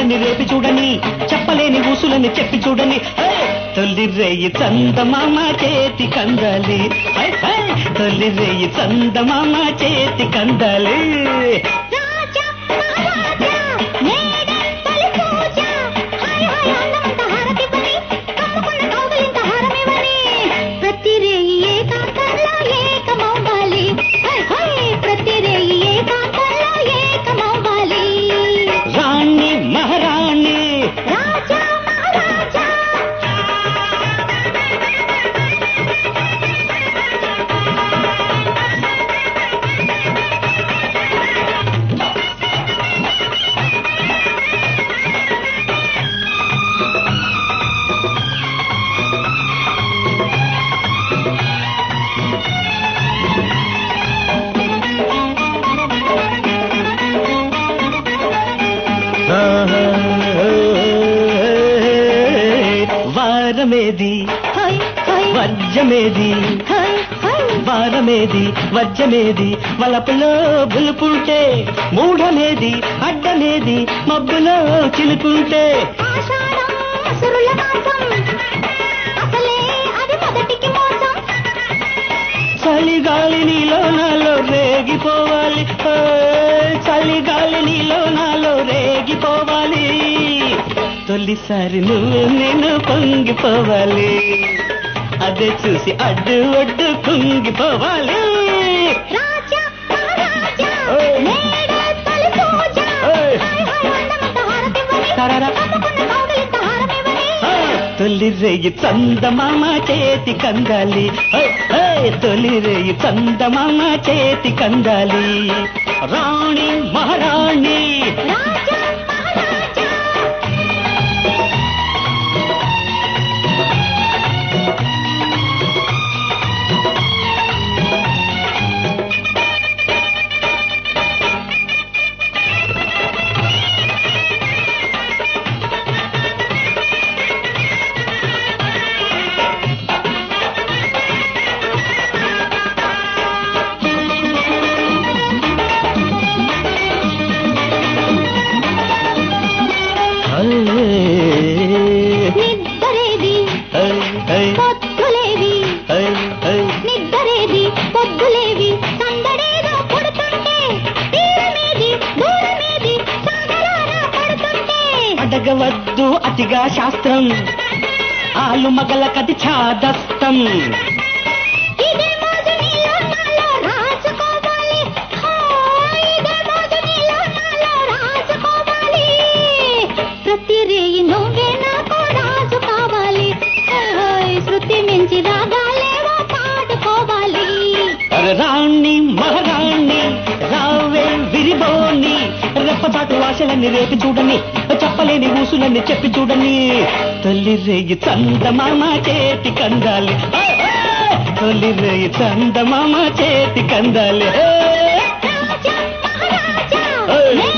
ఆశలన్నీ రేపి చూడని చెప్పలేని ఊసులని చెప్పి చూడని హే! తొలి రేయి చందమామ చేతి కందాలి హై, హై! తొలి రేయి చందమామ చేతి కందాలి రాజా మహారాజా నేడే తొలి పూజ హాయ్ హాయ్ అందమంత హారతివ్వని కమ్ముకున్న కౌగిలింత హారమివ్వని ప్రతి రేయి ఏకాంతంలో ఏకమవ్వాలి హాయ్ హాయ్ ప్రతి రేయి ఏకాంతంలో ఏకమవ్వాలి రాణి మహారాణి రాజా మహారాజా వారమేది హాయ్ హాయ్ వర్జమేది హాయ్ హాయ్ వారమేది వజ్రమేది వలపులో బులుపుంటే మూఢమేది అడ్డమేది మబ్బులో చిలుకుంటే ఆషాఢం అసురుల మాసం అసలే అది మొదటికి మోసం చలిగాలి నీలో నాలో రేగిపోవాలి ఓ, చలిగాలి నీలో నాలో రేగిపోవాలి తొలిసారి నువ్వు నేను పొంగిపోవాలి అదే చూసి అడ్డు అడ్డు కుంగిపోవాలి రాజా మహారాజా ఓయ్. నేడే తొలి పూజ ఓయ్. Hi hi అందమంత హారతివ్వని తరరా. కమ్ముకున్న కౌగిలింత హారమివ్వని ఆ, తొలి రేయి చందమామ చేతి కందాలి ఓయ్, ఓయ్, తొలి రేయి చందమామ చేతి కందాలి రాణి మహారాణి రాజా మహారాజా నిద్దరేది పొద్దులేవి నిద్దరేది పొద్దులేవి సందడేదో పుడుతుంటే తీరమేది దూరమేది సాగరాన పడుతుంటే అడగవద్దు అతిగా శాస్త్రం ఆలు మగల కది ఛాదస్తం ఇదే మోజు నీలో నాలో రాసుకోవాలి హో, ఇదే మోజు నీలో నాలో రాసుకోవాలి ప్రతి రేయి నువ్వే నాకు రాజు కావాలి హోయ్ హోయ్ శృతి మించి రాగాలేవో పాడుకోవాలి అరే రాణి మహారాణి రావే విరిబోని రెప్పచాటు ఆశలన్నీ రేపి చూడని చెప్పలేని ఊసులన్నీ చెప్పి చూడని తొలి రేయి చందమామ చేతి కందాలి ఆ, ఆ! తొలి రేయి చందమామ చేతి కందాలి ఆ! రాజా మహారాజా ఓయ్. నే